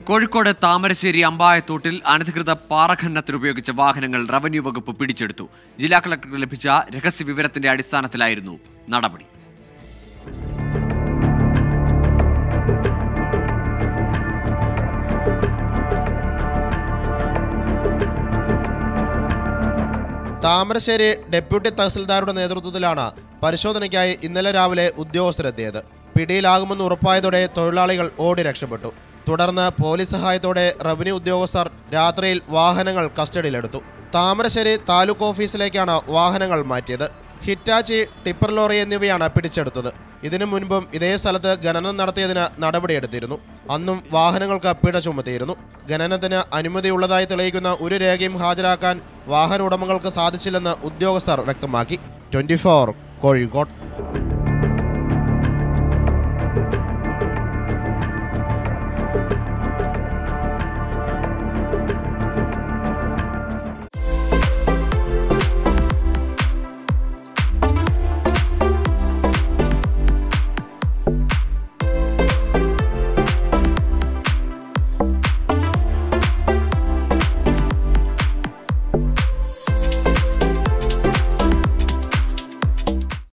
കോഴിക്കോട് താമരശ്ശേരി അമ്പായത്തോട്ടിൽ അനധികൃത പാറഖനനത്തിന് ഉപയോഗിച്ച വാഹനങ്ങൾ റവന്യൂ വകുപ്പ് പിടിച്ചെടുത്തു ജില്ലാ കളക്ടർക്ക് ലഭിച്ച രഹസ്യ വിവരത്തിന്റെ അടിസ്ഥാനത്തിലായിരുന്നു നടപടി താമരശ്ശേരി ഡെപ്യൂട്ടി തഹസിൽദാരുടെ നേതൃത്വത്തിലാണ് പരിശോധനയ്ക്കായി ഇന്നലെ രാവിലെ ഉദ്യോഗസ്ഥരെത്തിയത് പിടിയിലാകുമെന്ന് ഉറപ്പായതോടെ തൊഴിലാളികൾ ഓടി രക്ഷപ്പെട്ടു തുടർന്ന് പോലീസ് സഹായത്തോടെ റവന്യൂ ഉദ്യോഗസ്ഥർ രാത്രിയിൽ വാഹനങ്ങൾ കസ്റ്റഡിയിലെടുത്തു താമരശ്ശേരി താലൂക്ക് ഓഫീസിലേക്കാണ് വാഹനങ്ങൾ മാറ്റിയത് ഹിറ്റാച്ചി ടിപ്പർ ലോറി എന്നിവയാണ് പിടിച്ചെടുത്തത് ഇതിനു മുൻപും ഇതേ സ്ഥലത്ത് ഖനനം നടത്തിയതിന് നടപടിയെടുത്തിരുന്നു അന്നും വാഹനങ്ങൾക്ക് പിഴ ചുമത്തിയിരുന്നു ഖനനത്തിന് അനുമതിയുള്ളതായി തെളിയിക്കുന്ന ഒരു രേഖയും ഹാജരാക്കാൻ വാഹന ഉടമകൾക്ക് സാധിച്ചില്ലെന്ന് ഉദ്യോഗസ്ഥർ വ്യക്തമാക്കി ട്വന്റി കോഴിക്കോട്